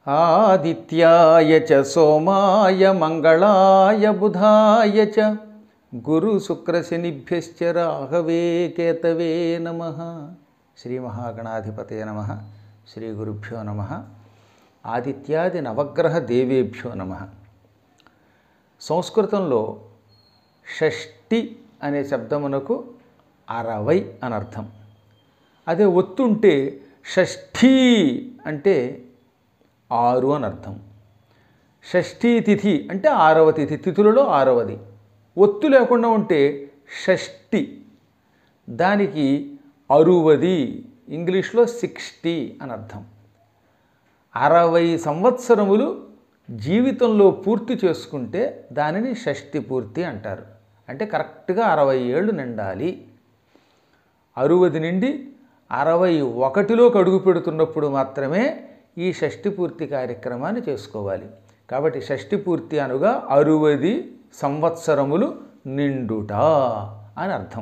ఆదిత్యాయ చ సోమాయ మంగళాయ బుధాయ చ గురు శుక్రశనిభ్యశ్చ రాహవే కేతవే నమ శ్రీ మహాగణాధిపతయ నమ శ్రీ గురుభ్యో నమ ఆదిత్యాది నవగ్రహ దేవేభ్యో నమ సంస్కృతంలో షష్ఠి అనే శబ్దమునకు అరవై అనర్థం అదే ఒత్తుంటే షష్ఠీ అంటే ఆరు అని అర్థం షష్ఠీ తిథి అంటే ఆరవ తిథి తిథులలో ఆరవది ఒత్తు లేకుండా ఉంటే షష్ఠి దానికి అరువది ఇంగ్లీష్లో సిక్స్టీ అని అర్థం అరవై సంవత్సరములు జీవితంలో పూర్తి చేసుకుంటే దానిని షష్ఠి పూర్తి అంటారు అంటే కరెక్ట్గా అరవై ఏళ్ళు నిండాలి అరువది నుండి అరవై ఒకటిలోకి అడుగు పెడుతున్నప్పుడు మాత్రమే ఈ షష్ఠి పూర్తి కార్యక్రమాన్ని చేసుకోవాలి కాబట్టి షష్ఠి పూర్తి అనగా అరువది సంవత్సరములు నిండుట అని అర్థం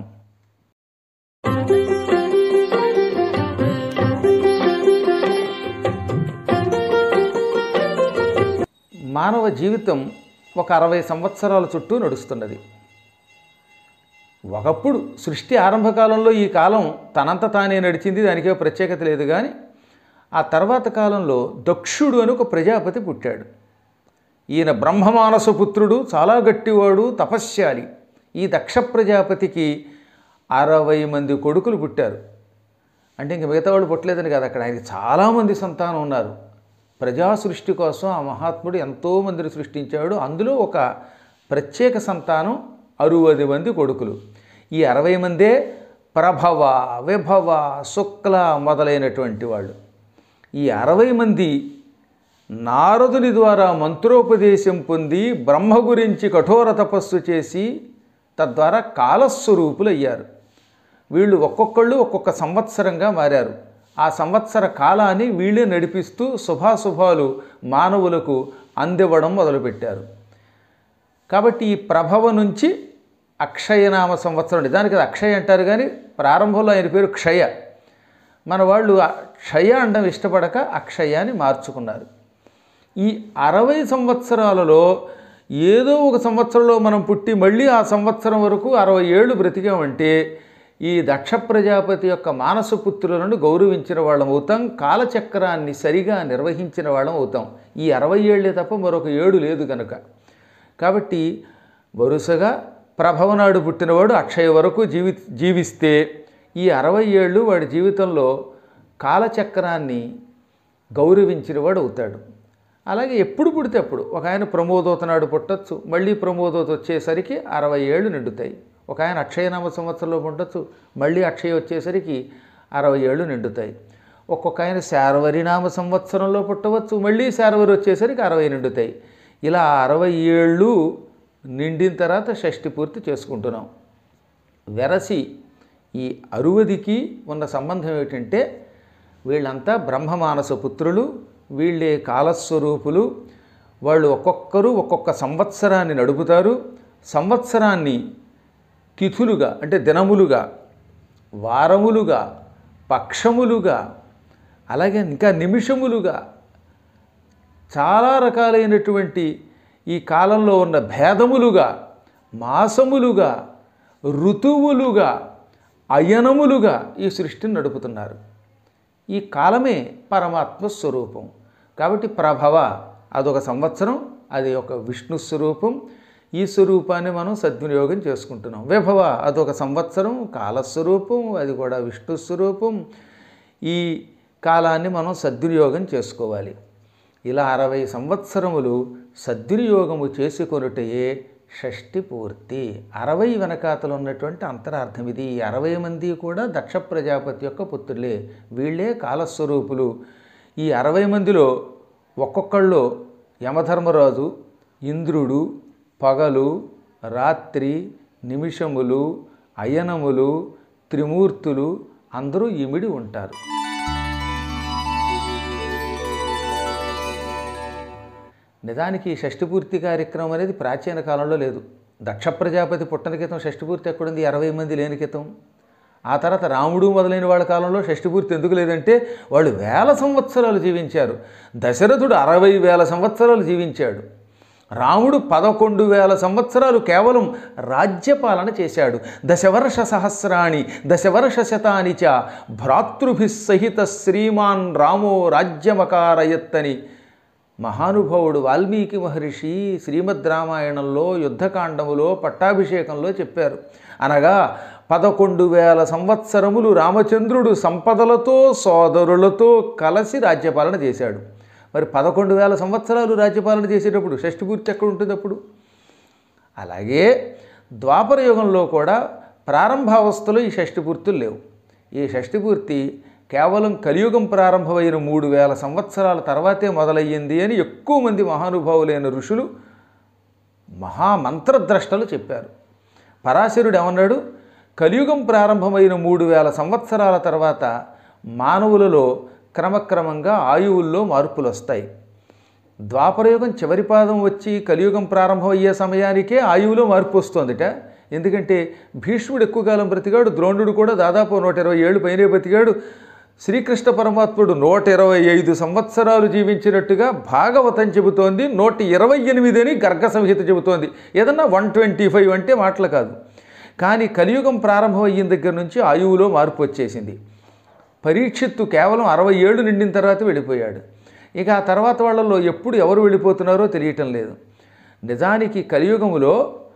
మానవ జీవితం ఒక అరవై సంవత్సరాల చుట్టూ నడుస్తున్నది ఒకప్పుడు సృష్టి ఆరంభకాలంలో ఈ కాలం తనంత తానే నడిచింది దానికే ప్రత్యేకత లేదు కానీ ఆ తర్వాత కాలంలో దక్షుడు అని ఒక ప్రజాపతి పుట్టాడు ఈయన బ్రహ్మమానస పుత్రుడు చాలా గట్టివాడు తపస్యాలి ఈ దక్ష ప్రజాపతికి అరవై మంది కొడుకులు పుట్టారు అంటే ఇంక మిగతా వాళ్ళు పుట్టలేదని కాదు అక్కడ ఆయనకి చాలామంది సంతానం ఉన్నారు ప్రజా సృష్టి కోసం ఆ మహాత్ముడు ఎంతోమందిని సృష్టించాడు అందులో ఒక ప్రత్యేక సంతానం అరువది మంది కొడుకులు ఈ అరవై మందే ప్రభవ విభవ శుక్ల మొదలైనటువంటి వాళ్ళు ఈ అరవై మంది నారదుని ద్వారా మంత్రోపదేశం పొంది బ్రహ్మ గురించి కఠోర తపస్సు చేసి తద్వారా కాలస్వరూపులు అయ్యారు వీళ్ళు ఒక్కొక్కళ్ళు ఒక్కొక్క సంవత్సరంగా మారారు ఆ సంవత్సర కాలాన్ని వీళ్ళే నడిపిస్తూ శుభాశుభాలు మానవులకు అందివ్వడం మొదలుపెట్టారు కాబట్టి ఈ ప్రభవ నుంచి అక్షయనామ సంవత్సరం నిజానికి అది అక్షయ అంటారు కానీ ప్రారంభంలో ఆయన పేరు క్షయ మన వాళ్ళు ఆ క్షయ అండం ఇష్టపడక అక్షయ అని మార్చుకున్నారు ఈ అరవై సంవత్సరాలలో ఏదో ఒక సంవత్సరంలో మనం పుట్టి మళ్ళీ ఆ సంవత్సరం వరకు అరవై ఏళ్ళు బ్రతికామంటే ఈ దక్ష ప్రజాపతి యొక్క మానసపుత్రులను గౌరవించిన వాళ్ళం అవుతాం కాలచక్రాన్ని సరిగా నిర్వహించిన వాళ్ళం అవుతాం ఈ అరవై ఏళ్ళే తప్ప మరొక ఏడు లేదు కనుక కాబట్టి వరుసగా ప్రభవనాడు పుట్టినవాడు అక్షయ వరకు జీవి జీవిస్తే ఈ అరవై ఏళ్ళు వాడి జీవితంలో కాలచక్రాన్ని గౌరవించిన వాడు అవుతాడు అలాగే ఎప్పుడు పుడితే అప్పుడు ఒక ఆయన ప్రమోదోత నాడు పుట్టచ్చు మళ్ళీ ప్రమోదోత వచ్చేసరికి అరవై ఏళ్ళు నిండుతాయి ఒక ఆయన అక్షయనామ సంవత్సరంలో పుట్టచ్చు మళ్ళీ అక్షయ వచ్చేసరికి అరవై ఏళ్ళు నిండుతాయి ఒక్కొక్క ఆయన శార్వరినామ సంవత్సరంలో పుట్టవచ్చు మళ్ళీ శార్వరి వచ్చేసరికి అరవై నిండుతాయి ఇలా అరవై ఏళ్ళు నిండిన తర్వాత షష్ఠి పూర్తి చేసుకుంటున్నాం వెరసి ఈ అరువదికి ఉన్న సంబంధం ఏమిటంటే వీళ్ళంతా బ్రహ్మమానస పుత్రులు వీళ్ళే కాలస్వరూపులు వాళ్ళు ఒక్కొక్కరు ఒక్కొక్క సంవత్సరాన్ని నడుపుతారు సంవత్సరాన్ని తిథులుగా అంటే దినములుగా వారములుగా పక్షములుగా అలాగే ఇంకా నిమిషములుగా చాలా రకాలైనటువంటి ఈ కాలంలో ఉన్న భేదములుగా మాసములుగా ఋతువులుగా అయనములుగా ఈ సృష్టిని నడుపుతున్నారు ఈ కాలమే పరమాత్మ స్వరూపం కాబట్టి ప్రభవ అదొక సంవత్సరం అది ఒక విష్ణు స్వరూపం ఈ స్వరూపాన్ని మనం సద్వినియోగం చేసుకుంటున్నాం విభవ అదొక సంవత్సరం కాలస్వరూపం అది కూడా విష్ణు స్వరూపం ఈ కాలాన్ని మనం సద్వినియోగం చేసుకోవాలి ఇలా అరవై సంవత్సరములు సద్వినియోగము చేసుకొనుటయే షష్ఠి పూర్తి అరవై వెనకాతలు ఉన్నటువంటి అంతరార్థం ఇది ఈ అరవై మంది కూడా దక్ష ప్రజాపతి యొక్క పుత్రులే వీళ్ళే కాలస్వరూపులు ఈ అరవై మందిలో ఒక్కొక్కళ్ళు యమధర్మరాజు ఇంద్రుడు పగలు రాత్రి నిమిషములు అయనములు త్రిమూర్తులు అందరూ ఇమిడి ఉంటారు నిజానికి ఈ షష్ఠిపూర్తి కార్యక్రమం అనేది ప్రాచీన కాలంలో లేదు దక్ష ప్రజాపతి పుట్టని క్రితం షష్ఠిపూర్తి ఎక్కడుంది అరవై మంది లేని క్రితం ఆ తర్వాత రాముడు మొదలైన వాళ్ళ కాలంలో షష్ఠిపూర్తి ఎందుకు లేదంటే వాళ్ళు వేల సంవత్సరాలు జీవించారు దశరథుడు అరవై వేల సంవత్సరాలు జీవించాడు రాముడు పదకొండు వేల సంవత్సరాలు కేవలం రాజ్యపాలన చేశాడు దశవర్ష సహస్రాణి దశవర్ష శతాని చ భ్రాతృభి సహిత శ్రీమాన్ రామో రాజ్యమకారయత్తని మహానుభావుడు వాల్మీకి మహర్షి శ్రీమద్ రామాయణంలో యుద్ధకాండములో పట్టాభిషేకంలో చెప్పారు అనగా పదకొండు వేల సంవత్సరములు రామచంద్రుడు సంపదలతో సోదరులతో కలిసి రాజ్యపాలన చేశాడు మరి పదకొండు వేల సంవత్సరాలు రాజ్యపాలన చేసేటప్పుడు షష్ఠిపూర్తి ఎక్కడ ఉంటుంది అప్పుడు అలాగే ద్వాపర యుగంలో కూడా ప్రారంభావస్థలో ఈ షష్ఠిపూర్తులు లేవు ఈ షష్ఠిపూర్తి కేవలం కలియుగం ప్రారంభమైన మూడు వేల సంవత్సరాల తర్వాతే మొదలయ్యింది అని ఎక్కువ మంది మహానుభావులైన ఋషులు మహామంత్రద్రష్టలు చెప్పారు పరాశరుడు ఏమన్నాడు కలియుగం ప్రారంభమైన మూడు వేల సంవత్సరాల తర్వాత మానవులలో క్రమక్రమంగా ఆయువుల్లో మార్పులు వస్తాయి ద్వాపరయుగం చివరి పాదం వచ్చి కలియుగం ప్రారంభమయ్యే సమయానికే ఆయువులో మార్పు వస్తుందిట ఎందుకంటే భీష్ముడు ఎక్కువ కాలం బ్రతికాడు ద్రోణుడు కూడా దాదాపు నూట ఇరవై ఏళ్ళు పైనే బ్రతికాడు శ్రీకృష్ణ పరమాత్ముడు నూట ఇరవై ఐదు సంవత్సరాలు జీవించినట్టుగా భాగవతం చెబుతోంది నూట ఇరవై ఎనిమిది అని గర్గ సంహిత చెబుతోంది ఏదన్నా వన్ ట్వంటీ ఫైవ్ అంటే మాటలు కాదు కానీ కలియుగం ప్రారంభమయ్యిన దగ్గర నుంచి ఆయువులో మార్పు వచ్చేసింది పరీక్షిత్తు కేవలం అరవై ఏళ్ళు నిండిన తర్వాత వెళ్ళిపోయాడు ఇక ఆ తర్వాత వాళ్ళలో ఎప్పుడు ఎవరు వెళ్ళిపోతున్నారో తెలియటం లేదు నిజానికి కలియుగములో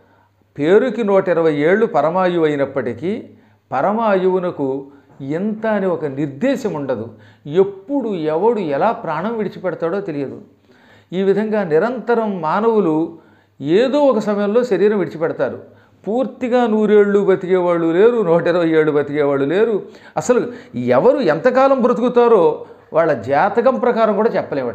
పేరుకి నూట ఇరవై ఏళ్ళు పరమాయువు అయినప్పటికీ పరమాయువునకు ఎంత అని ఒక నిర్దేశం ఉండదు ఎప్పుడు ఎవడు ఎలా ప్రాణం విడిచిపెడతాడో తెలియదు ఈ విధంగా నిరంతరం మానవులు ఏదో ఒక సమయంలో శరీరం విడిచిపెడతారు పూర్తిగా నూరేళ్ళు బతికేవాళ్ళు లేరు నూట ఇరవై ఏళ్ళు బతికేవాళ్ళు లేరు అసలు ఎవరు ఎంతకాలం బ్రతుకుతారో వాళ్ళ జాతకం ప్రకారం కూడా చెప్పలేమట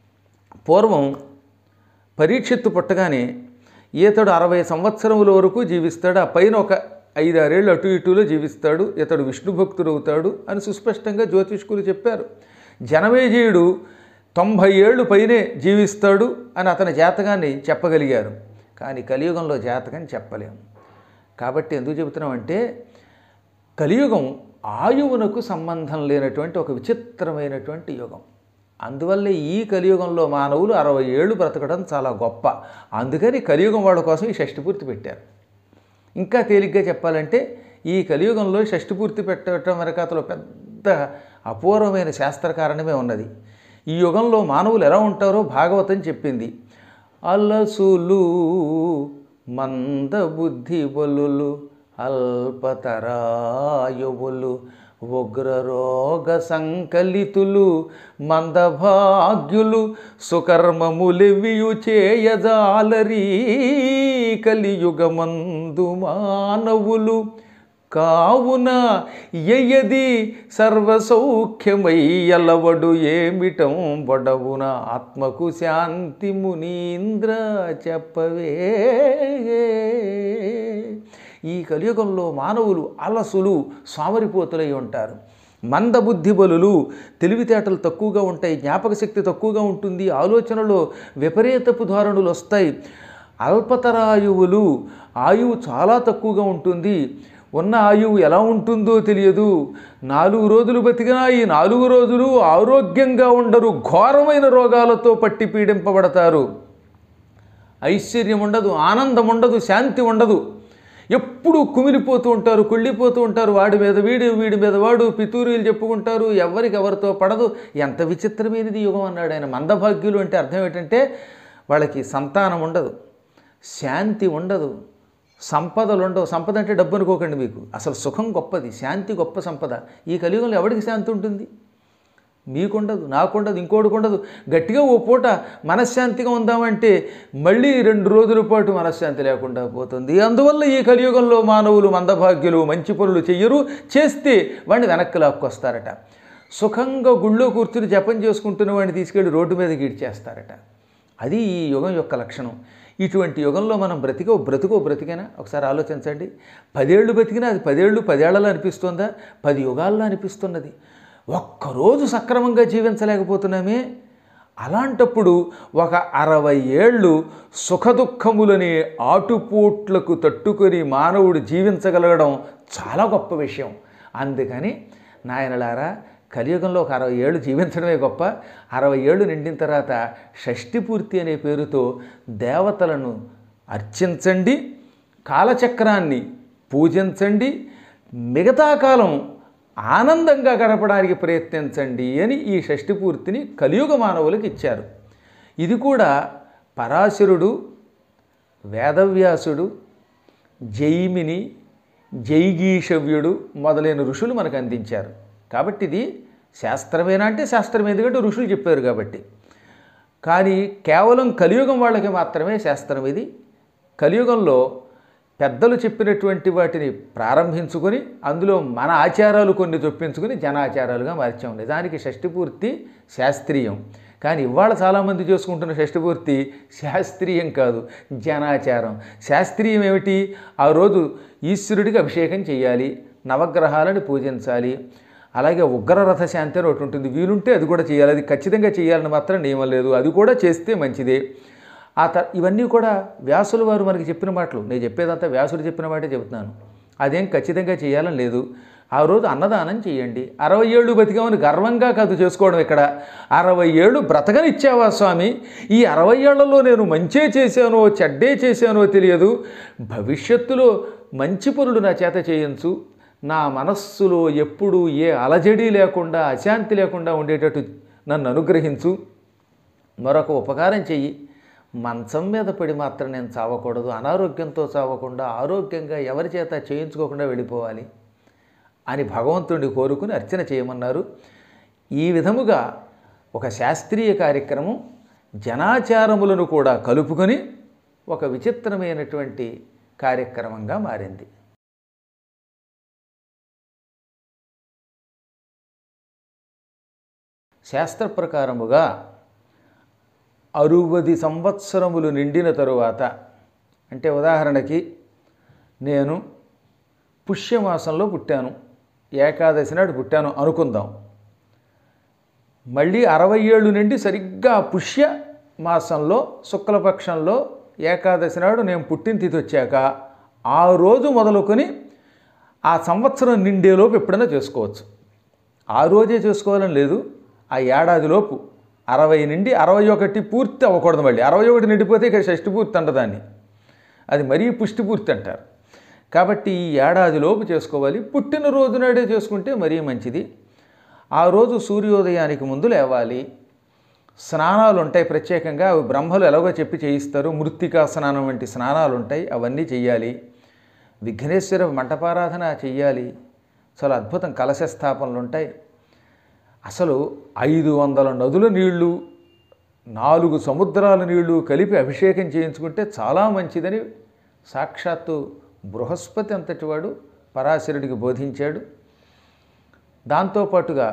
పూర్వం పరీక్షిత్తు పుట్టగానే ఈతడు అరవై సంవత్సరముల వరకు జీవిస్తాడు ఆ పైన ఒక ఐదారేళ్ళు అటు ఇటులో జీవిస్తాడు ఇతడు విష్ణు భక్తుడు అవుతాడు అని సుస్పష్టంగా జ్యోతిష్కులు చెప్పారు జనమేజయుడు తొంభై ఏళ్ళు పైనే జీవిస్తాడు అని అతని జాతకాన్ని చెప్పగలిగారు కానీ కలియుగంలో జాతకం చెప్పలేము కాబట్టి ఎందుకు చెబుతున్నామంటే కలియుగం ఆయువునకు సంబంధం లేనటువంటి ఒక విచిత్రమైనటువంటి యుగం అందువల్ల ఈ కలియుగంలో మానవులు అరవై ఏళ్ళు బ్రతకడం చాలా గొప్ప అందుకని కలియుగం వాళ్ళ కోసం ఈ షష్టిపూర్తి పెట్టారు ఇంకా తేలిగ్గా చెప్పాలంటే ఈ కలియుగంలో షష్టిపూర్తి పెట్టడం వెనకాతలో పెద్ద అపూర్వమైన శాస్త్ర కారణమే ఉన్నది ఈ యుగంలో మానవులు ఎలా ఉంటారో భాగవతం చెప్పింది అలసులు మందబుద్ధి బలులు అల్పతరాయువులు ఉగ్రరోగ సంకలితులు మందభాగ్యులు సుకర్మములివియు చేయజాలరీ కలియుగమందు మానవులు కావున ఎయ్యది సర్వసౌఖ్యమయ్యలవడు ఏమిటం బొడవున ఆత్మకు శాంతి మునీంద్ర చెప్పవే ఈ కలియుగంలో మానవులు అలసులు సోమరిపోతులై ఉంటారు మందబుద్ధి బలులు తెలివితేటలు తక్కువగా ఉంటాయి జ్ఞాపక శక్తి తక్కువగా ఉంటుంది ఆలోచనలో విపరీతపు ధోరణులు వస్తాయి అల్పతరాయువులు ఆయువు చాలా తక్కువగా ఉంటుంది ఉన్న ఆయువు ఎలా ఉంటుందో తెలియదు నాలుగు రోజులు బతికినా ఈ నాలుగు రోజులు ఆరోగ్యంగా ఉండరు ఘోరమైన రోగాలతో పట్టి పీడింపబడతారు ఐశ్వర్యం ఉండదు ఆనందం ఉండదు శాంతి ఉండదు ఎప్పుడూ కుమిలిపోతూ ఉంటారు కుళ్ళిపోతూ ఉంటారు వాడి మీద వీడు వీడి మీద వాడు పితూరీలు చెప్పుకుంటారు ఎవరికి ఎవరితో పడదు ఎంత విచిత్రమైనది యుగం అన్నాడు ఆయన మందభాగ్యులు అంటే అర్థం ఏంటంటే వాళ్ళకి సంతానం ఉండదు శాంతి ఉండదు సంపదలు ఉండవు సంపద అంటే డబ్బు అనుకోకండి మీకు అసలు సుఖం గొప్పది శాంతి గొప్ప సంపద ఈ కలియుగంలో ఎవరికి శాంతి ఉంటుంది మీకుండదు నాకుండదు ఇంకోటికి ఉండదు గట్టిగా ఓ పూట మనశ్శాంతిగా ఉందామంటే మళ్ళీ రెండు రోజుల పాటు మనశ్శాంతి లేకుండా పోతుంది అందువల్ల ఈ కలియుగంలో మానవులు మందభాగ్యులు మంచి పనులు చెయ్యరు చేస్తే వాడిని వెనక్కి లాక్కొస్తారట సుఖంగా గుళ్ళో కూర్చుని జపం చేసుకుంటున్న వాడిని తీసుకెళ్ళి రోడ్డు మీద గీడ్చేస్తారట అది ఈ యుగం యొక్క లక్షణం ఇటువంటి యుగంలో మనం బ్రతికో బ్రతుకో బ్రతికేనా ఒకసారి ఆలోచించండి పదేళ్ళు బతికినా అది పదేళ్ళు పదేళ్లలో అనిపిస్తుందా పది యుగాల్లో అనిపిస్తున్నది ఒక్కరోజు సక్రమంగా జీవించలేకపోతున్నామే అలాంటప్పుడు ఒక అరవై ఏళ్ళు సుఖదుఖములని ఆటుపోట్లకు తట్టుకొని మానవుడు జీవించగలగడం చాలా గొప్ప విషయం అందుకని నాయనలారా కలియుగంలో ఒక అరవై ఏళ్ళు జీవించడమే గొప్ప అరవై ఏళ్ళు నిండిన తర్వాత షష్ఠి పూర్తి అనే పేరుతో దేవతలను అర్చించండి కాలచక్రాన్ని పూజించండి మిగతా కాలం ఆనందంగా గడపడానికి ప్రయత్నించండి అని ఈ షష్ఠి పూర్తిని కలియుగ మానవులకు ఇచ్చారు ఇది కూడా పరాశరుడు వేదవ్యాసుడు జైమిని జైగీషవ్యుడు మొదలైన ఋషులు మనకు అందించారు కాబట్టి ఇది శాస్త్రమేనా అంటే శాస్త్రం ఎందుకంటే ఋషులు చెప్పారు కాబట్టి కానీ కేవలం కలియుగం వాళ్ళకి మాత్రమే శాస్త్రం ఇది కలియుగంలో పెద్దలు చెప్పినటువంటి వాటిని ప్రారంభించుకొని అందులో మన ఆచారాలు కొన్ని చొప్పించుకొని జనాచారాలుగా మార్చాం నిజానికి షష్ఠి పూర్తి శాస్త్రీయం కానీ ఇవాళ చాలామంది చేసుకుంటున్న షష్ఠి పూర్తి శాస్త్రీయం కాదు జనాచారం శాస్త్రీయం ఏమిటి ఆ రోజు ఈశ్వరుడికి అభిషేకం చేయాలి నవగ్రహాలను పూజించాలి అలాగే ఉగ్రరథ శాంతి అని ఒకటి ఉంటుంది వీలుంటే అది కూడా చేయాలి అది ఖచ్చితంగా చేయాలని మాత్రం నియమం లేదు అది కూడా చేస్తే మంచిదే ఆ త ఇవన్నీ కూడా వ్యాసుల వారు మనకి చెప్పిన మాటలు నేను చెప్పేదంతా వ్యాసుడు చెప్పిన మాటే చెబుతున్నాను అదేం ఖచ్చితంగా చేయాలని లేదు ఆ రోజు అన్నదానం చేయండి అరవై ఏళ్ళు బతికామని గర్వంగా కాదు చేసుకోవడం ఇక్కడ అరవై ఏళ్ళు బ్రతకనిచ్చావా స్వామి ఈ అరవై ఏళ్లలో నేను మంచే చేశానో చెడ్డే చేశానో తెలియదు భవిష్యత్తులో మంచి పనులు నా చేత చేయించు నా మనస్సులో ఎప్పుడూ ఏ అలజడి లేకుండా అశాంతి లేకుండా ఉండేటట్టు నన్ను అనుగ్రహించు మరొక ఉపకారం చెయ్యి మంచం మీద పడి మాత్రం నేను చావకూడదు అనారోగ్యంతో చావకుండా ఆరోగ్యంగా ఎవరి చేత చేయించుకోకుండా వెళ్ళిపోవాలి అని భగవంతుడిని కోరుకుని అర్చన చేయమన్నారు ఈ విధముగా ఒక శాస్త్రీయ కార్యక్రమం జనాచారములను కూడా కలుపుకొని ఒక విచిత్రమైనటువంటి కార్యక్రమంగా మారింది శాస్త్ర ప్రకారముగా అరువది సంవత్సరములు నిండిన తరువాత అంటే ఉదాహరణకి నేను పుష్యమాసంలో పుట్టాను ఏకాదశి నాడు పుట్టాను అనుకుందాం మళ్ళీ అరవై ఏళ్ళు నుండి సరిగ్గా పుష్య మాసంలో శుక్లపక్షంలో ఏకాదశి నాడు నేను పుట్టిన తిథి వచ్చాక ఆ రోజు మొదలుకొని ఆ సంవత్సరం నిండేలోపు ఎప్పుడైనా చేసుకోవచ్చు ఆ రోజే చేసుకోవాలని లేదు ఆ ఏడాదిలోపు అరవై నుండి అరవై ఒకటి పూర్తి అవ్వకూడదు మళ్ళీ అరవై ఒకటి నిండిపోతే ఇక్కడ షష్టి పూర్తి అంటదాన్ని అది మరీ పుష్టి పూర్తి అంటారు కాబట్టి ఈ ఏడాదిలోపు చేసుకోవాలి పుట్టినరోజు నాడే చేసుకుంటే మరీ మంచిది ఆ రోజు సూర్యోదయానికి ముందు లేవాలి స్నానాలు ఉంటాయి ప్రత్యేకంగా అవి బ్రహ్మలు ఎలాగో చెప్పి చేయిస్తారు మృత్తికా స్నానం వంటి స్నానాలు ఉంటాయి అవన్నీ చెయ్యాలి విఘ్నేశ్వర మంటపారాధన చెయ్యాలి చాలా అద్భుతం కలశ స్థాపనలు ఉంటాయి అసలు ఐదు వందల నదుల నీళ్లు నాలుగు సముద్రాల నీళ్లు కలిపి అభిషేకం చేయించుకుంటే చాలా మంచిదని సాక్షాత్తు బృహస్పతి అంతటి వాడు పరాశరుడికి బోధించాడు దాంతోపాటుగా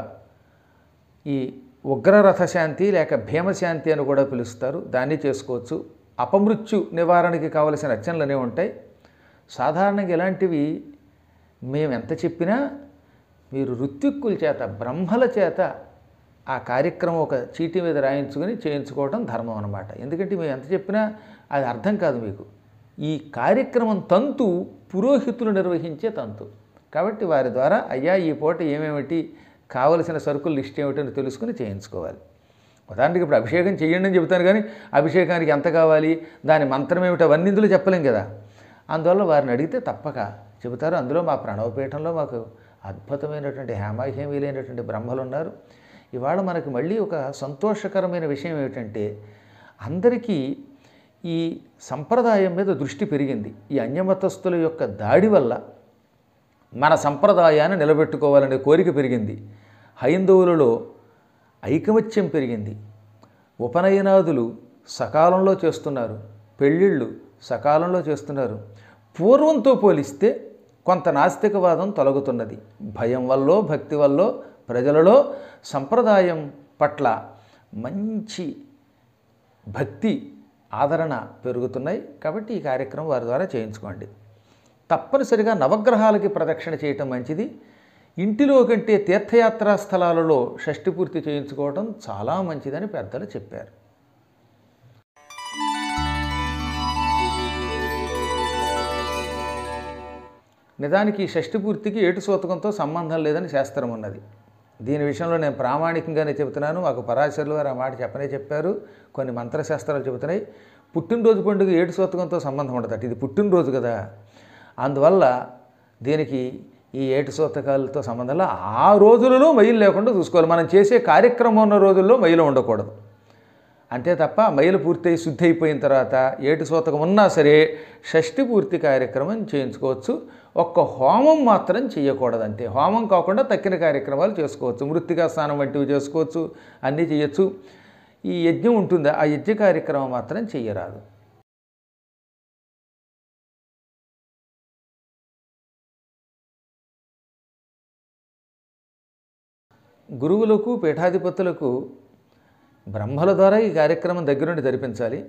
ఈ ఉగ్రరథ శాంతి లేక భీమశాంతి అని కూడా పిలుస్తారు దాన్ని చేసుకోవచ్చు అపమృత్యు నివారణకి కావలసిన రచనలు ఉంటాయి సాధారణంగా ఇలాంటివి మేము ఎంత చెప్పినా మీరు ఋత్విక్కుల చేత బ్రహ్మల చేత ఆ కార్యక్రమం ఒక చీటీ మీద రాయించుకొని చేయించుకోవడం ధర్మం అనమాట ఎందుకంటే మేము ఎంత చెప్పినా అది అర్థం కాదు మీకు ఈ కార్యక్రమం తంతు పురోహితులు నిర్వహించే తంతు కాబట్టి వారి ద్వారా అయ్యా ఈ పూట ఏమేమిటి కావలసిన సరుకులు లిస్ట్ ఏమిటని తెలుసుకుని చేయించుకోవాలి ఉదాహరణకి ఇప్పుడు అభిషేకం చేయండి అని చెబుతాను కానీ అభిషేకానికి ఎంత కావాలి దాని మంత్రం ఏమిటి అవన్నీ ఇందులో చెప్పలేం కదా అందువల్ల వారిని అడిగితే తప్పక చెబుతారు అందులో మా ప్రణవపీఠంలో మాకు అద్భుతమైనటువంటి హేమాహేమీలైనటువంటి బ్రహ్మలు ఉన్నారు ఇవాళ మనకి మళ్ళీ ఒక సంతోషకరమైన విషయం ఏమిటంటే అందరికీ ఈ సంప్రదాయం మీద దృష్టి పెరిగింది ఈ అన్యమతస్థుల యొక్క దాడి వల్ల మన సంప్రదాయాన్ని నిలబెట్టుకోవాలనే కోరిక పెరిగింది హైందవులలో ఐకమత్యం పెరిగింది ఉపనయనాదులు సకాలంలో చేస్తున్నారు పెళ్ళిళ్ళు సకాలంలో చేస్తున్నారు పూర్వంతో పోలిస్తే కొంత నాస్తికవాదం తొలగుతున్నది భయం వల్లో భక్తి వల్లో ప్రజలలో సంప్రదాయం పట్ల మంచి భక్తి ఆదరణ పెరుగుతున్నాయి కాబట్టి ఈ కార్యక్రమం వారి ద్వారా చేయించుకోండి తప్పనిసరిగా నవగ్రహాలకి ప్రదక్షిణ చేయటం మంచిది ఇంటిలో కంటే తీర్థయాత్రా స్థలాలలో షష్ఠి పూర్తి చేయించుకోవడం చాలా మంచిదని పెద్దలు చెప్పారు నిజానికి ఈ షష్ఠి పూర్తికి ఏటు సూతకంతో సంబంధం లేదని శాస్త్రం ఉన్నది దీని విషయంలో నేను ప్రామాణికంగానే చెబుతున్నాను మాకు పరాశరులు వారు ఆ మాట చెప్పనే చెప్పారు కొన్ని మంత్రశాస్త్రాలు చెబుతున్నాయి పుట్టినరోజు పండుగ ఏడు సూతకంతో సంబంధం ఉండదట ఇది పుట్టినరోజు కదా అందువల్ల దీనికి ఈ ఏటు సూతకాలతో సంబంధం లే. ఆ రోజులలో మైలు లేకుండా చూసుకోవాలి మనం చేసే కార్యక్రమం ఉన్న రోజుల్లో మైలు ఉండకూడదు అంతే తప్ప మైలు పూర్తయి శుద్ధి అయిపోయిన తర్వాత ఏటు సూతకం ఉన్నా సరే షష్ఠి పూర్తి కార్యక్రమం చేయించుకోవచ్చు ఒక్క హోమం మాత్రం చేయకూడదు అంతే హోమం కాకుండా తక్కిన కార్యక్రమాలు చేసుకోవచ్చు మృత్తికా స్నానం వంటివి చేసుకోవచ్చు అన్నీ చేయొచ్చు ఈ యజ్ఞం ఉంటుంది ఆ యజ్ఞ కార్యక్రమం మాత్రం చెయ్యరాదు గురువులకు పీఠాధిపతులకు బ్రహ్మల ద్వారా ఈ కార్యక్రమం దగ్గరుండి జరిపించాలి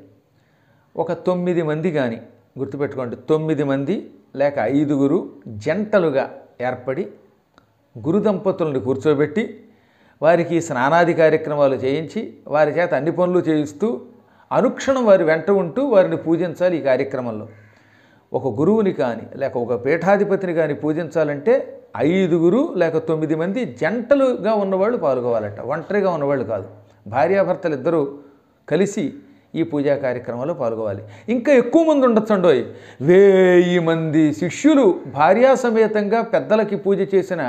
ఒక తొమ్మిది మంది కానీ గుర్తుపెట్టుకోండి తొమ్మిది మంది లేక ఐదుగురు జంటలుగా ఏర్పడి గురు దంపతులను కూర్చోబెట్టి వారికి స్నానాది కార్యక్రమాలు చేయించి వారి చేత అన్ని పనులు చేయిస్తూ అనుక్షణం వారి వెంట ఉంటూ వారిని పూజించాలి ఈ కార్యక్రమంలో ఒక గురువుని కానీ లేక ఒక పీఠాధిపతిని కానీ పూజించాలంటే ఐదుగురు లేక తొమ్మిది మంది జంటలుగా ఉన్నవాళ్ళు పాల్గొవాలట ఒంటరిగా ఉన్నవాళ్ళు కాదు భార్యాభర్తలు ఇద్దరూ కలిసి ఈ పూజా కార్యక్రమంలో పాల్గొవాలి ఇంకా ఎక్కువ మంది ఉండొచ్చండోయ్ వేయి మంది శిష్యులు భార్యా సమేతంగా పెద్దలకి పూజ చేసిన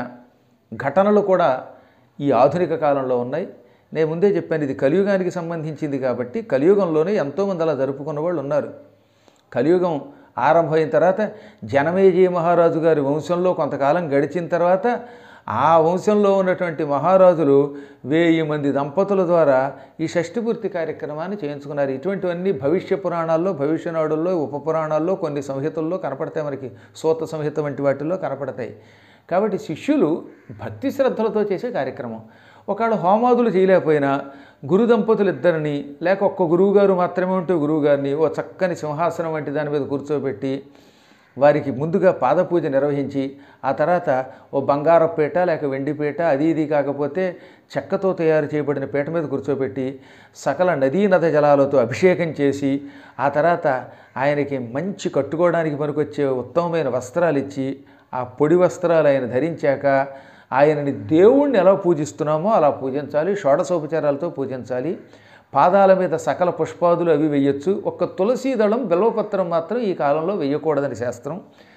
ఘటనలు కూడా ఈ ఆధునిక కాలంలో ఉన్నాయి నేను ముందే చెప్పాను ఇది కలియుగానికి సంబంధించింది కాబట్టి కలియుగంలోనే ఎంతోమంది అలా జరుపుకున్న వాళ్ళు ఉన్నారు కలియుగం ఆరంభమైన తర్వాత జనమేజయ మహారాజు గారి వంశంలో కొంతకాలం గడిచిన తర్వాత ఆ వంశంలో ఉన్నటువంటి మహారాజులు వెయ్యి మంది దంపతుల ద్వారా ఈ షష్ఠిపూర్తి కార్యక్రమాన్ని చేయించుకున్నారు ఇటువంటివన్నీ భవిష్య పురాణాల్లో భవిష్యనాడుల్లో ఉప పురాణాల్లో కొన్ని సంహితల్లో కనపడతాయి మనకి సూత సంహిత వంటి వాటిల్లో కనపడతాయి కాబట్టి శిష్యులు భక్తి శ్రద్ధలతో చేసే కార్యక్రమం ఒకవేళ హోమాదులు చేయలేకపోయినా గురు దంపతులు ఇద్దరిని లేక ఒక్క గురువుగారు మాత్రమే ఉంటే గురువుగారిని ఓ చక్కని సింహాసనం వంటి దాని మీద కూర్చోబెట్టి వారికి ముందుగా పాదపూజ నిర్వహించి ఆ తర్వాత ఓ బంగారపు పీట లేక వెండి పీట అది ఇది కాకపోతే చెక్కతో తయారు చేయబడిన పీట మీద కూర్చోబెట్టి సకల నదీ నద జలాలతో అభిషేకం చేసి ఆ తర్వాత ఆయనకి మంచి కట్టుకోవడానికి పనికొచ్చే ఉత్తమమైన వస్త్రాలు ఇచ్చి ఆ పొడి వస్త్రాలు ఆయన ధరించాక ఆయనని దేవుణ్ణి ఎలా పూజిస్తున్నామో అలా పూజించాలి షోడశోపచారాలతో పూజించాలి పాదాల మీద సకల పుష్పాదులు అవి వేయొచ్చు ఒక్క తులసీ దళం బిల్వపత్రం మాత్రం ఈ కాలంలో వేయకూడదని శాస్త్రం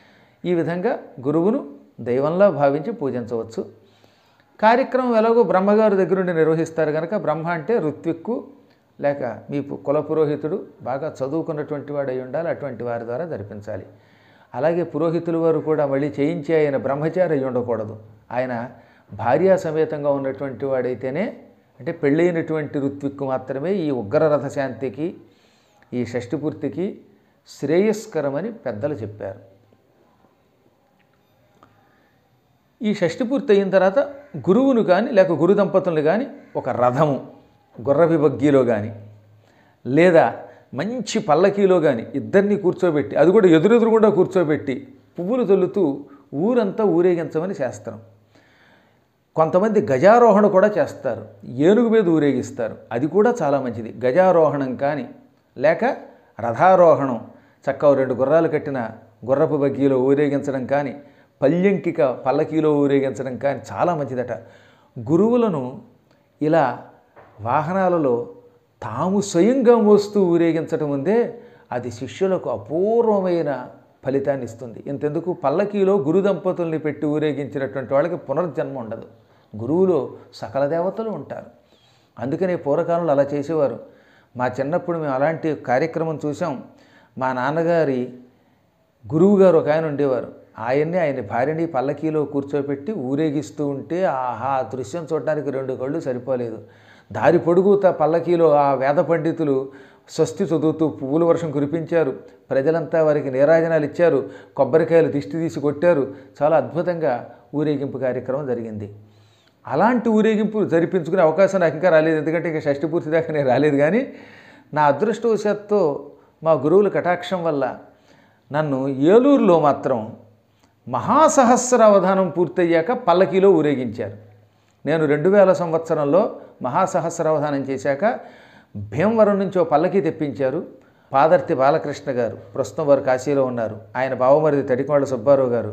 ఈ విధంగా గురువును దైవంలా భావించి పూజించవచ్చు కార్యక్రమం ఎలాగో బ్రహ్మగారు దగ్గరుండి నిర్వహిస్తారు కనుక బ్రహ్మ అంటే ఋత్విక్కు లేక మీ పు- కుల పురోహితుడు బాగా చదువుకున్నటువంటి వాడు అయి ఉండాలి అటువంటి వారి ద్వారా జరిపించాలి అలాగే పురోహితుల వారు కూడా మళ్ళీ చేయించి ఆయన బ్రహ్మచారి అయి ఉండకూడదు ఆయన భార్యా సమేతంగా ఉన్నటువంటి వాడైతేనే అంటే పెళ్ళైనటువంటి ఋత్విక్కు మాత్రమే ఈ ఉగ్రరథ శాంతికి ఈ షష్ఠిపూర్తికి శ్రేయస్కరమని పెద్దలు చెప్పారు ఈ షష్ఠి పూర్తి అయిన తర్వాత గురువును కానీ లేక గురు దంపతులను కానీ ఒక రథము గుర్రవి బగ్గీలో కానీ లేదా మంచి పల్లకీలో కానీ ఇద్దరిని కూర్చోబెట్టి అది కూడా ఎదురెదురుగుండా కూర్చోబెట్టి పువ్వులు చల్లుతూ ఊరంతా ఊరేగించమని శాస్త్రం కొంతమంది గజారోహణ కూడా చేస్తారు ఏనుగు మీద ఊరేగిస్తారు అది కూడా చాలా మంచిది గజారోహణం కానీ లేక రథారోహణం చక్క ఓ రెండు గుర్రాలు కట్టిన గుర్రపు బగ్గీలో ఊరేగించడం కానీ పల్యంకిక పల్లకీలో ఊరేగించడం కానీ చాలా మంచిదట గురువులను ఇలా వాహనాలలో తాము స్వయంగా మోస్తూ ఊరేగించడం ఉందే అది శిష్యులకు అపూర్వమైన ఫలితాన్ని ఇస్తుంది ఇంతెందుకు పల్లకీలో గురు దంపతుల్ని పెట్టి ఊరేగించినటువంటి వాళ్ళకి పునర్జన్మ ఉండదు గురువులో సకల దేవతలు ఉంటారు అందుకనే పూర్వకాలంలో అలా చేసేవారు మా చిన్నప్పుడు మేము అలాంటి కార్యక్రమం చూసాం మా నాన్నగారి గురువు గారు ఒక ఆయన ఉండేవారు ఆయన్ని ఆయన భార్యని పల్లకీలో కూర్చోబెట్టి ఊరేగిస్తూ ఉంటే ఆహా ఆ దృశ్యం చూడడానికి రెండు కళ్ళు సరిపోలేదు దారి పొడుగుతా పల్లకీలో ఆ వేద పండితులు స్వస్తి చదువుతూ పువ్వుల వర్షం కురిపించారు ప్రజలంతా వారికి నీరాజనాలు ఇచ్చారు కొబ్బరికాయలు దిష్టి తీసి కొట్టారు చాలా అద్భుతంగా ఊరేగింపు కార్యక్రమం జరిగింది అలాంటి ఊరేగింపు జరిపించుకునే అవకాశం నాకు ఇంకా రాలేదు ఎందుకంటే ఇంకా షష్టి పూర్తి దాకా నేను రాలేదు కానీ నా అదృష్టవశాత్తు మా గురువుల కటాక్షం వల్ల నన్ను ఏలూరులో మాత్రం మహాసహస్ర అవధానం పూర్తయ్యాక పల్లకీలో ఊరేగించారు నేను రెండు వేల సంవత్సరంలో మహాసహస్ర అవధానం చేశాక భీమవరం నుంచి ఓ పల్లకి తెప్పించారు పాదర్తి బాలకృష్ణ గారు ప్రస్తుతం వారు కాశీలో ఉన్నారు ఆయన బావమరిది తడికోళ్ళ సుబ్బారావు గారు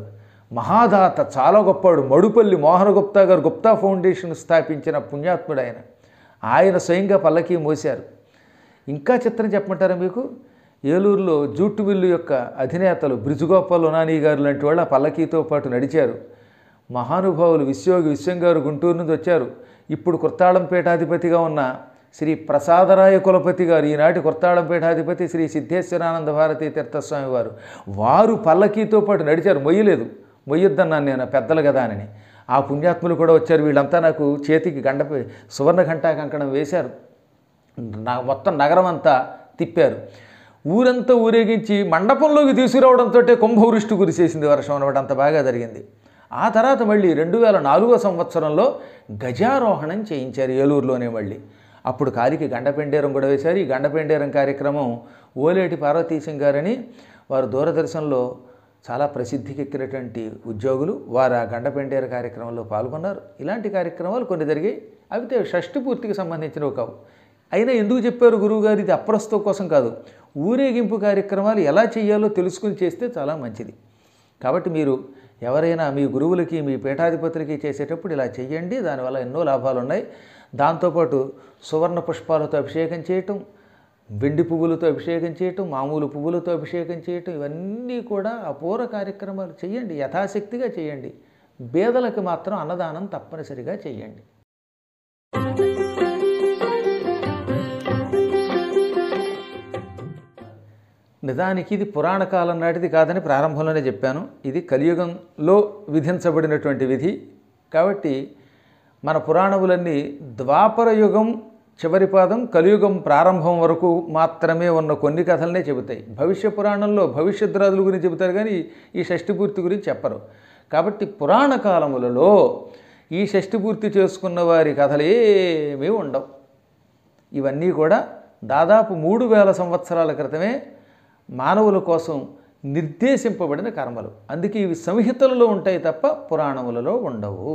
మహాదాత చాలా గొప్పవాడు మడుపల్లి మోహన గుప్తా గారు గుప్తా ఫౌండేషన్ స్థాపించిన పుణ్యాత్ముడు ఆయన ఆయన స్వయంగా పల్లకి మోశారు ఇంకా చిత్రం చెప్పమంటారా మీకు ఏలూరులో జూటు మిల్లు యొక్క అధినేతలు బ్రిజుగోపాల్ ఉనానీ గారు లాంటి వాళ్ళు ఆ పల్లకీతో పాటు నడిచారు మహానుభావులు విశ్వయోగి విశ్వం గారు గుంటూరు నుంచి వచ్చారు ఇప్పుడు కుర్తాళంపేటాధిపతిగా ఉన్న శ్రీ ప్రసాదరాయ కులపతి గారు ఈనాటి కుర్తాళంపేటాధిపతి శ్రీ సిద్ధేశ్వరానంద భారతీ తీర్థస్వామి వారు వారు పల్లకీతో పాటు నడిచారు మొయ్యలేదు మొయ్యొద్దన్నాను నేను పెద్దలు కదా అని ఆ పుణ్యాత్ములు కూడా వచ్చారు వీళ్ళంతా నాకు చేతికి గండ సువర్ణ ఘంటా కంకణం వేశారు నా మొత్తం నగరం అంతా తిప్పారు ఊరంతా ఊరేగించి మండపంలోకి తీసుకురావడంతో కుంభవృష్టి కురిసేసింది వర్షం అనమాట అంత బాగా జరిగింది ఆ తర్వాత మళ్ళీ రెండు వేల నాలుగో సంవత్సరంలో గజారోహణం చేయించారు ఏలూరులోనే మళ్ళీ అప్పుడు కాలికి గండపెండేరం కూడా వేశారు ఈ గండపెండేరం కార్యక్రమం ఓలేటి పార్వతీశం గారని వారు దూరదర్శన్లో చాలా ప్రసిద్ధికెక్కినటువంటి ఉద్యోగులు వారు ఆ గండపెండేర కార్యక్రమంలో పాల్గొన్నారు ఇలాంటి కార్యక్రమాలు కొన్ని జరిగాయి అవి షష్ఠి పూర్తికి సంబంధించినవి కావు అయినా ఎందుకు చెప్పారు గురువుగారు ఇది అప్రస్తుతం కోసం కాదు ఊరేగింపు కార్యక్రమాలు ఎలా చేయాలో తెలుసుకుని చేస్తే చాలా మంచిది కాబట్టి మీరు ఎవరైనా మీ గురువులకి మీ పీఠాధిపతులకి చేసేటప్పుడు ఇలా చెయ్యండి దానివల్ల ఎన్నో లాభాలు ఉన్నాయి దాంతోపాటు సువర్ణ పుష్పాలతో అభిషేకం చేయటం వెండి పువ్వులతో అభిషేకం చేయటం మామూలు పువ్వులతో అభిషేకం చేయటం ఇవన్నీ కూడా అపూర్వ కార్యక్రమాలు చేయండి యథాశక్తిగా చేయండి బేదలకు మాత్రం అన్నదానం తప్పనిసరిగా చేయండి నిజానికి ఇది పురాణ కాలం నాటిది కాదని ప్రారంభంలోనే చెప్పాను ఇది కలియుగంలో విధించబడినటువంటి విధి కాబట్టి మన పురాణములన్నీ ద్వాపర యుగం చివరి పాదం కలియుగం ప్రారంభం వరకు మాత్రమే ఉన్న కొన్ని కథలనే చెబుతాయి భవిష్య పురాణంలో భవిష్యత్ రాజుల గురించి చెబుతారు కానీ ఈ షష్ఠి పూర్తి గురించి చెప్పరు కాబట్టి పురాణ కాలములలో ఈ షష్ఠి పూర్తి చేసుకున్న వారి కథలు ఏమీ ఉండవు ఇవన్నీ కూడా దాదాపు మూడు వేల సంవత్సరాల క్రితమే మానవుల కోసం నిర్దేశింపబడిన కర్మలు అందుకే ఇవి సంహితలలో ఉంటాయి తప్ప పురాణములలో ఉండవు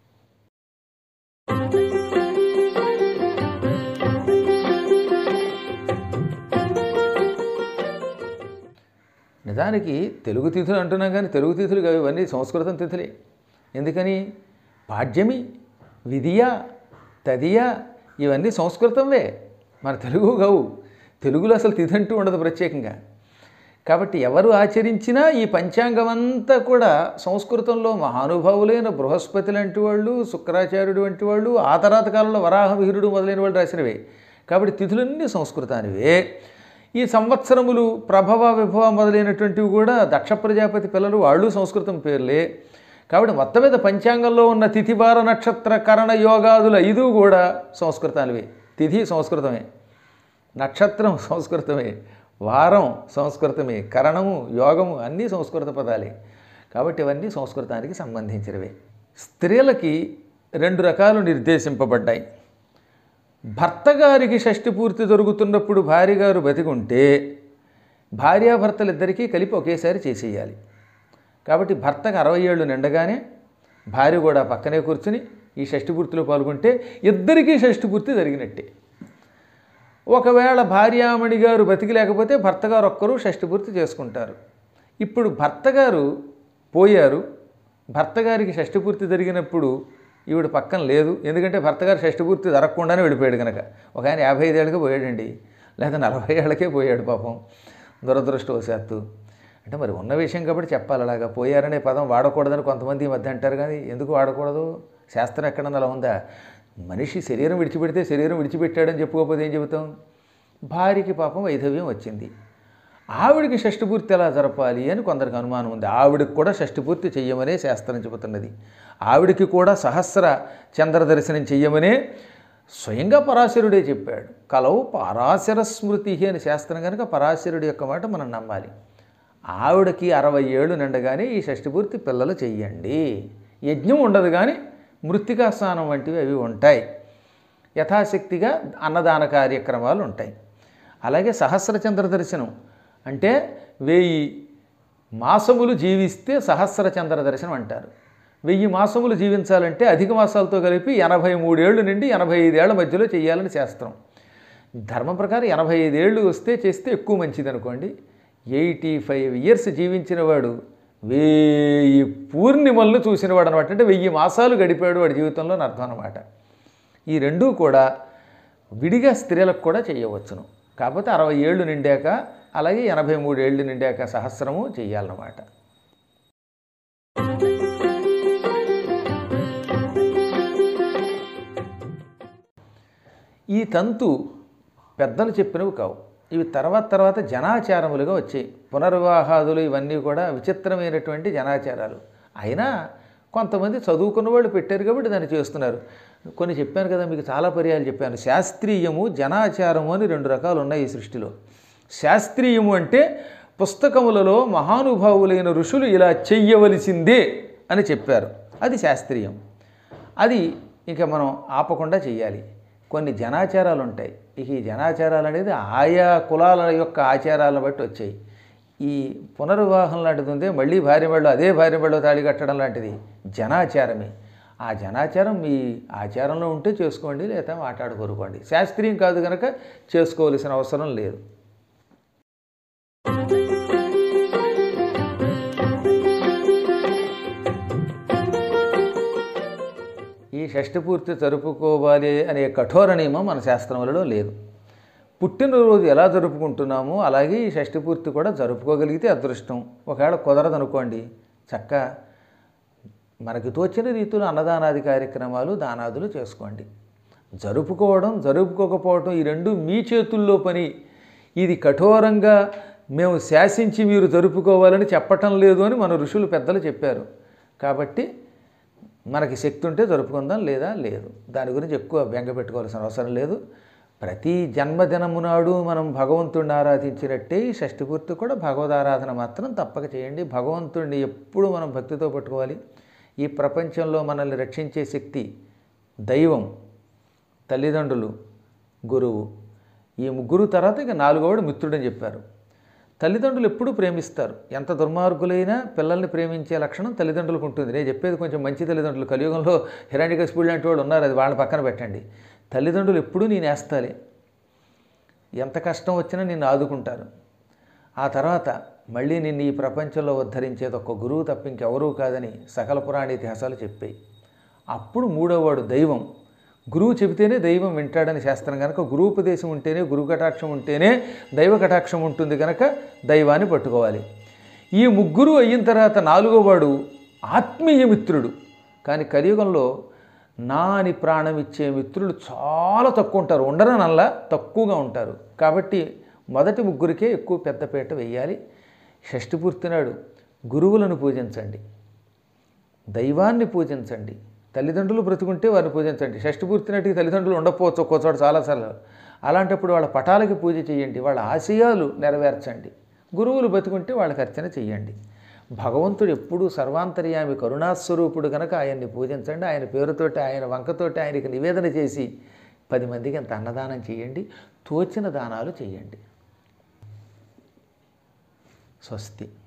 నిజానికి తెలుగు తిథులు అంటున్నాం కానీ తెలుగు తిథులు కావు ఇవన్నీ సంస్కృతం తిథులే ఎందుకని పాడ్యమి విధియ తదియ ఇవన్నీ సంస్కృతంవే మన తెలుగు కావు తెలుగులో అసలు తిథి అంటూ ఉండదు ప్రత్యేకంగా కాబట్టి ఎవరు ఆచరించినా ఈ పంచాంగం అంతా కూడా సంస్కృతంలో మహానుభావులైన బృహస్పతి లాంటి వాళ్ళు శుక్రాచార్యుడు వంటి వాళ్ళు ఆ తర్వాత కాలంలో వరాహమిహిరుడు మొదలైన వాళ్ళు రాసినవే కాబట్టి తిథులన్నీ సంస్కృతానివే ఈ సంవత్సరములు ప్రభవ విభవ మొదలైనటువంటివి కూడా దక్ష ప్రజాపతి పిల్లలు వాళ్ళు సంస్కృతం పేర్లే కాబట్టి మొత్తం మీద పంచాంగంలో ఉన్న తిథివార నక్షత్ర కరణ యోగాదుల ఐదు కూడా సంస్కృతానివే తిథి సంస్కృతమే నక్షత్రం సంస్కృతమే వారం సంస్కృతమే కరణము యోగము అన్నీ సంస్కృత పదాలే కాబట్టి ఇవన్నీ సంస్కృతానికి సంబంధించినవే స్త్రీలకి రెండు రకాలు నిర్దేశింపబడ్డాయి భర్త గారికి షష్ఠి పూర్తి జరుగుతున్నప్పుడు భార్య గారు బతికుంటే భార్యాభర్తలిద్దరికీ కలిపి ఒకేసారి చేసేయాలి కాబట్టి భర్తకు అరవై ఏళ్ళు నిండగానే భార్య కూడా పక్కనే కూర్చుని ఈ షష్ఠి పూర్తిలో పాల్గొంటే ఇద్దరికీ షష్ఠి పూర్తి జరిగినట్టే ఒకవేళ భార్యామణి గారు బతికి లేకపోతే భర్త గారు ఒక్కరూ షష్ఠి పూర్తి చేసుకుంటారు ఇప్పుడు భర్త గారు పోయారు భర్త గారికి షష్ఠి పూర్తి జరిగినప్పుడు ఈవిడ పక్కన లేదు ఎందుకంటే భర్త గారు షష్ఠి పూర్తి జరగకుండానే వెళ్ళిపోయాడు కనుక ఒక ఆయన యాభై ఐదేళ్ళకే పోయాడండి లేదా నలభై ఏళ్ళకే పోయాడు పాపం దురదృష్టవశాత్తు అంటే మరి ఉన్న విషయం కాబట్టి చెప్పాలి అలాగా పోయారనే పదం వాడకూడదని కొంతమంది ఈ మధ్య అంటారు కానీ ఎందుకు వాడకూడదు శాస్త్రం ఎక్కడన్నా అలా ఉందా మనిషి శరీరం విడిచిపెడితే శరీరం విడిచిపెట్టాడని చెప్పుకోకపోతే ఏం చెబుతాం భార్యకి పాపం వైధవ్యం వచ్చింది ఆవిడికి షష్ఠపూర్తి ఎలా జరపాలి అని కొందరికి అనుమానం ఉంది ఆవిడికి కూడా షష్ఠపూర్తి చెయ్యమనే శాస్త్రం చెబుతున్నది ఆవిడికి కూడా సహస్ర చంద్ర దర్శనం చెయ్యమనే స్వయంగా పరాశరుడే చెప్పాడు కలవు పరాశర స్మృతి అని శాస్త్రం కనుక పరాశరుడి యొక్క మాట మనం నమ్మాలి ఆవిడకి అరవై ఏళ్ళు నిండగానే ఈ షష్ఠపూర్తి పిల్లలు చెయ్యండి యజ్ఞం ఉండదు కానీ మృత్తికా స్నానం వంటివి అవి ఉంటాయి యథాశక్తిగా అన్నదాన కార్యక్రమాలు ఉంటాయి అలాగే సహస్రచంద్ర దర్శనం అంటే వెయ్యి మాసములు జీవిస్తే సహస్ర చంద్ర దర్శనం అంటారు వెయ్యి మాసములు జీవించాలంటే అధిక మాసాలతో కలిపి ఎనభై మూడేళ్ళు నుండి ఎనభై ఐదేళ్ల మధ్యలో చేయాలని శాస్త్రం ధర్మం ప్రకారం ఎనభై ఐదేళ్ళు వస్తే చేస్తే ఎక్కువ మంచిది అనుకోండి ఎయిటీ ఫైవ్ ఇయర్స్ జీవించిన వాడు వెయ్యి పూర్ణిమలను చూసినవాడు అనమాట అంటే వెయ్యి మాసాలు గడిపాడు వాడి జీవితంలో అని అర్థం అనమాట ఈ రెండూ కూడా విడిగా స్త్రీలకు కూడా చేయవచ్చును కాకపోతే అరవై ఏళ్ళు నిండాక అలాగే ఎనభై మూడు ఏళ్ళు నిండాక సహస్రము చేయాలన్నమాట ఈ తంతు పెద్దలు చెప్పినవి కావు ఇవి తర్వాత తర్వాత జనాచారములుగా వచ్చాయి పునర్వివాహాదులు ఇవన్నీ కూడా విచిత్రమైనటువంటి జనాచారాలు అయినా కొంతమంది చదువుకున్న వాళ్ళు పెట్టారు కాబట్టి దాన్ని చేస్తున్నారు కొన్ని చెప్పాను కదా మీకు చాలా పర్యాలు చెప్పాను శాస్త్రీయము జనాచారము అని రెండు రకాలు ఉన్నాయి ఈ సృష్టిలో శాస్త్రీయము అంటే పుస్తకములలో మహానుభావులైన ఋషులు ఇలా చెయ్యవలసిందే అని చెప్పారు అది శాస్త్రీయం అది ఇక మనం ఆపకుండా చేయాలి కొన్ని జనాచారాలు ఉంటాయి ఇక ఈ జనాచారాలు అనేది ఆయా కులాల యొక్క ఆచారాలను బట్టి వచ్చాయి ఈ పునర్వివాహం లాంటిది ఉందే మళ్ళీ భార్య మెడలో అదే భార్య మెడలో తాళి కట్టడం లాంటిది జనాచారమే ఆ జనాచారం మీ ఆచారంలో ఉంటే చేసుకోండి లేదా మాట్లాడుకోరుకోండి శాస్త్రీయం కాదు కనుక చేసుకోవలసిన అవసరం లేదు ఈ షష్ఠపూర్తి జరుపుకోవాలి అనే కఠోర నియమం మన శాస్త్రములలో లేదు పుట్టినరోజు ఎలా జరుపుకుంటున్నామో అలాగే ఈ షష్ఠపూర్తి కూడా జరుపుకోగలిగితే అదృష్టం ఒకవేళ కుదరదనుకోండి చక్క మనకి తోచిన రీతిలో అన్నదానాది కార్యక్రమాలు దానాదులు చేసుకోండి జరుపుకోవడం జరుపుకోకపోవడం ఈ రెండు మీ చేతుల్లో పని ఇది కఠోరంగా మేము శాసించి మీరు జరుపుకోవాలని చెప్పటం లేదు అని మన ఋషులు పెద్దలు చెప్పారు కాబట్టి మనకి శక్తి ఉంటే జరుపుకుందాం లేదా లేదు దాని గురించి ఎక్కువ బెంగ పెట్టుకోవాల్సిన అవసరం లేదు ప్రతి జన్మదినము నాడు మనం భగవంతుడిని ఆరాధించినట్టే ఈ షష్ఠపూర్తి కూడా భగవద్ ఆరాధన మాత్రం తప్పక చేయండి భగవంతుడిని ఎప్పుడు మనం భక్తితో పట్టుకోవాలి ఈ ప్రపంచంలో మనల్ని రక్షించే శక్తి దైవం తల్లిదండ్రులు గురువు ఈ ముగ్గురు తర్వాత ఇక నాలుగోవాడు మిత్రుడని చెప్పారు తల్లిదండ్రులు ఎప్పుడూ ప్రేమిస్తారు ఎంత దుర్మార్గులైనా పిల్లల్ని ప్రేమించే లక్షణం తల్లిదండ్రులకు ఉంటుంది నేను చెప్పేది కొంచెం మంచి తల్లిదండ్రులు కలియుగంలో హిరణ్యకశిపుడు లాంటి వాళ్ళు ఉన్నారు అది వాళ్ళని పక్కన పెట్టండి తల్లిదండ్రులు ఎప్పుడూ నేను వేస్తాలే ఎంత కష్టం వచ్చినా నిన్ను ఆదుకుంటారు ఆ తర్వాత మళ్ళీ నిన్ను ఈ ప్రపంచంలో ఉద్ధరించేది ఒక గురువు తప్ప ఇంకెవరూ కాదని సకల పురాణ ఇతిహాసాలు చెప్పాయి అప్పుడు మూడోవాడు దైవం గురువు చెబితేనే దైవం వింటాడని శాస్త్రం కనుక గురువుపదేశం ఉంటేనే గురువు కటాక్షం ఉంటేనే దైవ కటాక్షం ఉంటుంది కనుక దైవాన్ని పట్టుకోవాలి ఈ ముగ్గురు అయిన తర్వాత నాలుగోవాడు ఆత్మీయ మిత్రుడు కానీ కలియుగంలో నా అని ప్రాణం ఇచ్చే మిత్రులు చాలా తక్కువ ఉంటారు ఉండరనల్లా తక్కువగా ఉంటారు కాబట్టి మొదటి ముగ్గురికే ఎక్కువ పెద్దపీట వేయాలి షష్ఠి పూర్తి నాడు గురువులను పూజించండి దైవాన్ని పూజించండి తల్లిదండ్రులు బ్రతుకుంటే వారిని పూజించండి షష్ఠి పూర్తి నాటికి తల్లిదండ్రులు ఉండకపోవచ్చు ఒక్కో చోట చాలాసార్లు అలాంటప్పుడు వాళ్ళ పటాలకి పూజ చేయండి వాళ్ళ ఆశయాలు నెరవేర్చండి గురువులు బతుకుంటే వాళ్ళకి అర్చన చేయండి భగవంతుడు ఎప్పుడూ సర్వాంతర్యామి కరుణాస్వరూపుడు కనుక ఆయన్ని పూజించండి ఆయన పేరుతోటి ఆయన వంకతోటి ఆయనకి నివేదన చేసి పది మందికి అంత అన్నదానం చేయండి తోచిన దానాలు చేయండి స్వస్తి